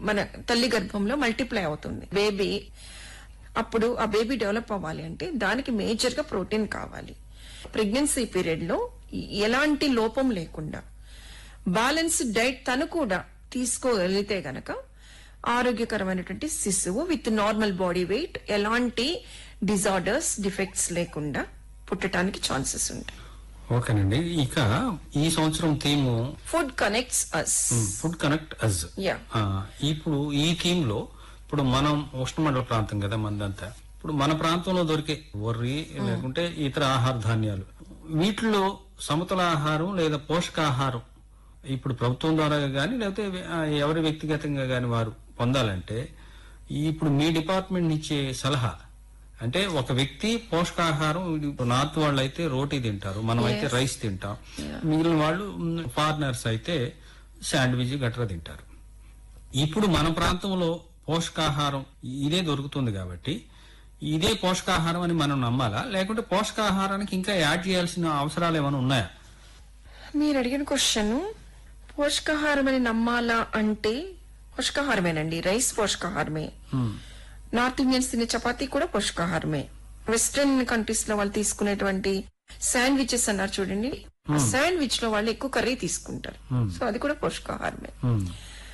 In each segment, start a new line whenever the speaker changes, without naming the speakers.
మన తల్లి గర్భంలో మల్టిప్లై అవుతుంది బేబీ అప్పుడు ఆ బేబీ డెవలప్ అవ్వాలి అంటే దానికి మేజర్ గా ప్రోటీన్ కావాలి ప్రెగ్నెన్సీ పీరియడ్ లో ఎలాంటి లోపం లేకుండా బ్యాలెన్స్ డైట్ తను కూడా తీసుకోగలిగితే గనక ఆరోగ్యకరమైనటువంటి శిశువు విత్ నార్మల్ బాడీ వెయిట్ ఎలాంటి డిజార్డర్స్ డిఫెక్ట్స్ లేకుండా పుట్టడానికి ఛాన్సెస్ ఉంటాయి
ఓకేనండి ఇక ఈ సంవత్సరం theme
food connects us
food connect us
Yeah.
ఇప్పుడు ఈ థీమ్ లో ఇప్పుడు మనం ఉష్ణమండల ప్రాంతం కదా మనదంతా ఇప్పుడు మన ప్రాంతంలో దొరికే వర్రి లేకుంటే ఇతర ఆహార ధాన్యాలు వీటిలో సమతుల ఆహారం లేదా పోషకాహారం ఇప్పుడు ప్రభుత్వం ద్వారా గాని లేకపోతే ఆ, ఎవరి వ్యక్తిగతంగా గాని వారు పొందాలంటే ఈ ఇప్పుడు మీ డిపార్ట్మెంట్ ఇచ్చే సలహా అంటే ఒక వ్యక్తి పోషకాహారం ఇప్పుడు నార్త్ వాళ్ళు అయితే రోటీ తింటారు మనం అయితే రైస్ తింటాం మిగిలిన వాళ్ళు ఫారినర్స్ అయితే శాండ్విచ్ గట్రా తింటారు ఇప్పుడు మన ప్రాంతంలో పోషకాహారం ఇదే దొరుకుతుంది కాబట్టి ఇదే పోషకాహారం అని మనం నమ్మాలా లేకుంటే పోషకాహారానికి ఇంకా యాడ్ చేయాల్సిన అవసరాలు ఏమైనా ఉన్నాయా
మీరు అడిగిన క్వశ్చన్ పోషకాహారం అని నమ్మాలా అంటే పోషకాహారమేనండి రైస్ పోషకాహారమే
హ్మ్.
నార్త్ ఇండియన్స్ తినే చపాతీ కూడా పోషకాహారమే వెస్ట్రన్ కంట్రీస్ లో వాళ్ళు తీసుకునేటువంటి శాండ్విచెస్ అన్నారు చూడండి ఆ శాండ్విచ్ లో వాళ్ళు ఎక్కువ కర్రీ తీసుకుంటారు సో అది కూడా పోషకాహారమే
హ్మ్.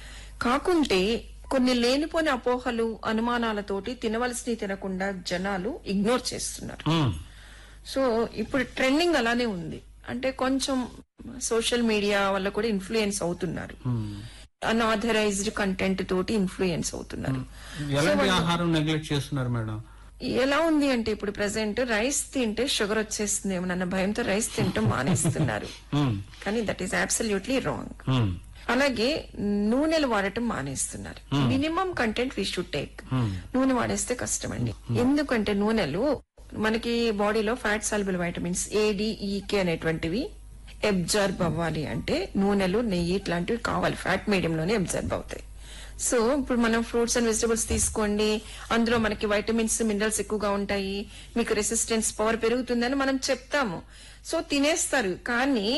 కాకుంటే కొన్ని లేనిపోని అపోహలు అనుమానాలతోటి తినవలసినవి తినకుండా జనాలు ఇగ్నోర్ చేస్తున్నారు
హ్మ్.
సో ఇప్పుడు ట్రెండింగ్ అలానే ఉంది అంటే కొంచెం సోషల్ మీడియా వల్ల కూడా ఇన్ఫ్లుయెన్స్ అవుతున్నారు
హ్మ్.
అన్ఆథరైజ్డ్ కంటెంట్ తోటి ఇన్ఫ్లుయెన్స్ అవుతున్నారు
ఎలాంటి ఆహారం నెగ్లెక్ట్ చేస్తున్నారు మేడం
ఎలా ఉంది అంటే ఇప్పుడు ప్రెసెంట్ రైస్ తింటే షుగర్ వచ్చేస్తుంది ఏమన్న భయంతో రైస్ తింటం మానేస్తున్నారు
హ్మ్.
కానీ దట్ ఈస్ అబ్సల్యూట్లీ రాంగ్
హ్మ్.
అలాగే నూనెలు వాడటం మానేస్తున్నారు minimum content we should take నూనె వాడేస్తే కష్టం అండి ఎందుకంటే నూనెలు మనకి బాడీలో ఫ్యాట్ సాల్బుల్ వైటమిన్స్ ఏడిఈకే అనేటువంటివి అబ్జర్బ్ అవ్వాలి అంటే నూనెలు నెయ్యి ఇట్లాంటివి కావాలి ఫ్యాట్ మీడియంలోనే అబ్జర్బ్ అవుతాయి సో ఇప్పుడు మనం ఫ్రూట్స్ అండ్ వెజిటబుల్స్ తీసుకోండి అందులో మనకి వైటమిన్స్ మినరల్స్ ఎక్కువగా ఉంటాయి మీకు రెసిస్టెన్స్ పవర్ పెరుగుతుందని మనం చెప్తాము సో తినేస్తారు కానీ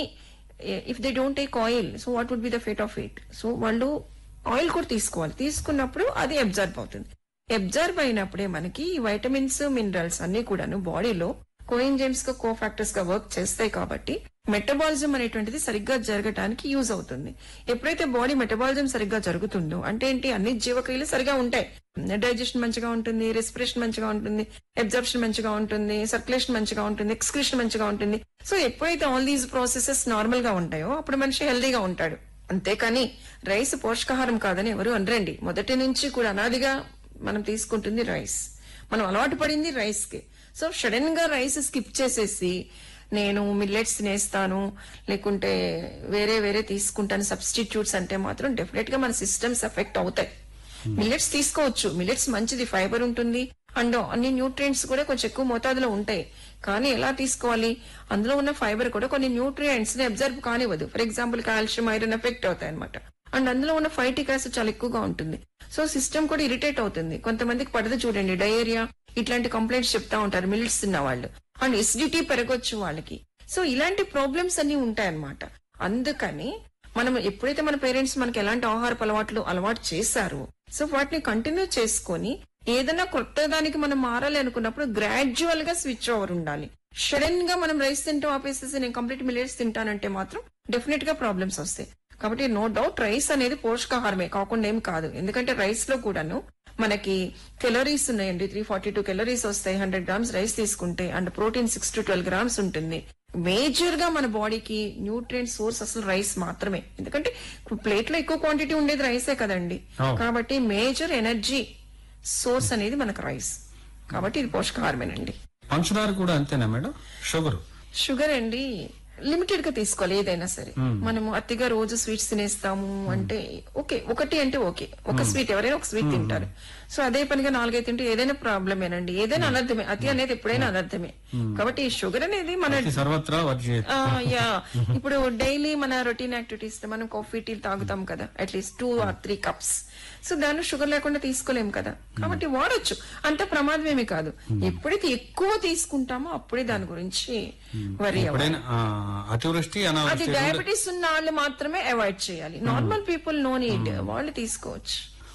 if they don't take oil so what would be the fate of it so వాళ్ళు ఆయిల్ కూడా తీసుకోవాలి తీసుకున్నప్పుడు అది అబ్జర్బ్ అవుతుంది అబ్జర్బ్ అయినప్పుడే మనకి ఈ వైటమిన్స్ మినరల్స్ అన్ని కూడాను బాడీలో కోఎంజైమ్స్ గా కో ఫ్యాక్టర్స్ గా వర్క్ చేస్తాయి కాబట్టి మెటబాలిజం అనేటువంటిది సరిగ్గా జరగటానికి యూజ్ అవుతుంది ఎప్పుడైతే బాడీ మెటబాలిజం సరిగ్గా జరుగుతుందో అంటే ఏంటి అన్ని జీవక్రియలు సరిగా ఉంటాయి డైజెషన్ మంచిగా ఉంటుంది రెస్పిరేషన్ మంచిగా ఉంటుంది అబ్జర్ప్షన్ మంచిగా ఉంటుంది సర్క్యులేషన్ మంచిగా ఉంటుంది ఎక్స్క్రిషన్ మంచిగా ఉంటుంది సో ఎప్పుడైతే ఆల్ దీస్ ప్రాసెసెస్ నార్మల్ గా ఉంటాయో అప్పుడు మనిషి హెల్దీగా ఉంటాడు అంతేకాని రైస్ పోషకాహారం కాదని ఎవరు అనరండి మొదటి నుంచి కూడా అనాదిగా మనం తీసుకుంటుంది రైస్ మనం అలవాటు పడింది రైస్ కి సో సడన్ గా రైస్ స్కిప్ చేసేసి నేను మిల్లెట్స్ తినేస్తాను లేకుంటే వేరే వేరే తీసుకుంటాను సబ్స్టిట్యూట్స్ అంటే మాత్రం డెఫినెట్ గా మన సిస్టమ్స్ ఎఫెక్ట్ అవుతాయి మిల్లెట్స్ తీసుకోవచ్చు మిల్లెట్స్ మంచిది ఫైబర్ ఉంటుంది అండ్ అన్ని న్యూట్రియంట్స్ కూడా కొంచెం ఎక్కువ మోతాదులో ఉంటాయి కానీ ఎలా తీసుకోవాలి అందులో ఉన్న ఫైబర్ కూడా కొన్ని న్యూట్రియంట్స్ ని అబ్జర్వ్ కానివ్వదు for example calcium iron effect అవుతాయి అనమాట అండ్ అందులో ఉన్న ఫైటిక్ యాసిడ్ చాలా ఎక్కువగా ఉంటుంది సో సిస్టమ్ కూడా ఇరిటేట్ అవుతుంది కొంతమందికి పడదు చూడండి డయేరియా ఇట్లాంటి కంప్లైంట్స్ చెప్తా ఉంటారు మిల్ట్స్ తిన్న వాళ్ళు అండ్ ఎసిడిటీ పెరగొచ్చు వాళ్ళకి సో ఇలాంటి ప్రాబ్లమ్స్ అన్ని ఉంటాయన్నమాట అందుకని మనం ఎప్పుడైతే మన పేరెంట్స్ మనకి ఎలాంటి ఆహారపు అలవాట్లు అలవాటు చేశారో సో వాటిని కంటిన్యూ చేసుకొని ఏదైనా కొత్త దానికి మనం మారాలి అనుకున్నప్పుడు గ్రాడ్యువల్ గా స్విచ్ ఓవర్ ఉండాలి సడన్ గా మనం రైస్ తింటాం ఆపేసేసి నేను కంప్లీట్ మిల్లెట్స్ తింటానంటే మాత్రం డెఫినెట్ గా ప్రాబ్లమ్స్ వస్తాయి కాబట్టి నో డౌట్ రైస్ అనేది పోషకాహారమే కాకుండా ఏం కాదు ఎందుకంటే రైస్ లో కూడాను మనకి కెలరీస్ ఉన్నాయండి త్రీ ఫార్టీ టూ కెలరీస్ వస్తాయి హండ్రెడ్ గ్రామ్స్ రైస్ తీసుకుంటే and protein six to twelve grams ఉంటుంది మేజర్ గా మన బాడీకి న్యూట్రియంట్ సోర్స్ అసలు రైస్ మాత్రమే ఎందుకంటే ప్లేట్ లో ఎక్కువ క్వాంటిటీ ఉండేది రైసే కదండి
అవును.
కాబట్టి మేజర్ ఎనర్జీ సోర్స్ అనేది మనకు రైస్ కాబట్టి ఇది పోషకాహారమేనండి
పంచదార కూడా అంతేనా మేడం షుగర్
షుగర్ అండి లిమిటెడ్ గా తీసుకోవాలి ఏదైనా సరే మనము అతిగా రోజు స్వీట్స్ తినేస్తాము అంటే ఓకే ఒకటి అంటే ఓకే ఒక స్వీట్ ఎవరైనా ఒక స్వీట్ తింటారు సో అదే పనిగా నాలుగైదు తింటే ఏదైనా ప్రాబ్లమేనండి ఏదైనా అనర్థమే అతి అనేది ఎప్పుడైనా అనర్థమే కాబట్టి ఈ షుగర్ అనేది మన
ఇది సర్వత్రా వర్జయత్
ఆ, యా ఇప్పుడు డైలీ మన రొటీన్ యాక్టివిటీస్ మనం కాఫీ టీ తాగుతాం కదా at least two or three cups so దాన్ని షుగర్ లేకుండా తీసుకోలేం కదా కాబట్టి వాడొచ్చు అంత ప్రమాదమేమి కాదు ఎప్పుడైతే ఎక్కువ తీసుకుంటామో అప్పుడే దాని గురించి వరి అవ్వాలి
ఎప్పుడైనా ఆ, అతివృష్టి
అది
అనావృష్టి
డయాబెటీస్ ఉన్న వాళ్ళు మాత్రమే అవాయిడ్ చేయాలి నార్మల్ పీపుల్ నో నీడ్ వాళ్ళు తీసుకోవచ్చు